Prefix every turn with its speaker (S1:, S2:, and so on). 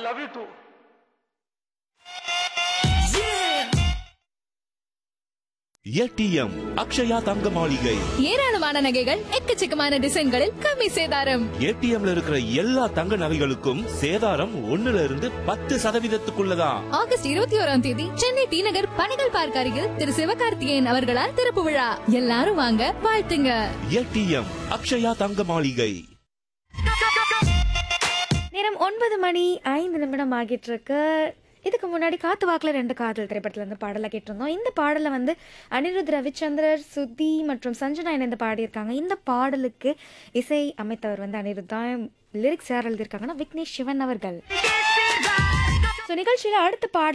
S1: love you too
S2: A T M Akshaya Thanga Maligai
S3: ஏராளமான நகைகள் எக்கச்சக்கமான டிசைன்களில் கம்மி சேதாரம்
S2: ஏடிஎம்ல இருக்கிற எல்லா தங்க நகைகளுக்கும் சேதாரம் ஒண்ணுல இருந்து பத்து சதவீதத்துக்குள்ளதான்
S3: ஆகஸ்ட் இருபத்தி ஓராம் தேதி சென்னை டி நகர் பணிகள் பார்க் அருகில் திரு சிவகார்த்திகேயன் அவர்களால் திறப்பு விழா எல்லாரும் வாங்க வாழ்த்துங்க
S2: ஏடிஎம் அக்ஷயா தங்க மாளிகை
S4: நேரம் ஒன்பது மணி ஐந்து நிமிடம் ஆகிட்டு இருக்கு இதுக்கு முன்னாடி காத்து வாக்குல ரெண்டு காதல் திரைப்படத்துல இருந்து பாடலை கேட்டிருந்தோம் இந்த பாடலை வந்து அனிருத் ரவிச்சந்திரர் சுத்தி மற்றும் சஞ்சனா இணைந்து பாடியிருக்காங்க இந்த பாடலுக்கு இசை அமைத்தவர் வந்து அனிருத் தான் லிரிக்ஸ் யார் எழுதியிருக்காங்கன்னா விக்னேஷ் சிவன் அவர்கள் ஸோ நிகழ்ச்சியில் அடுத்த பாடல்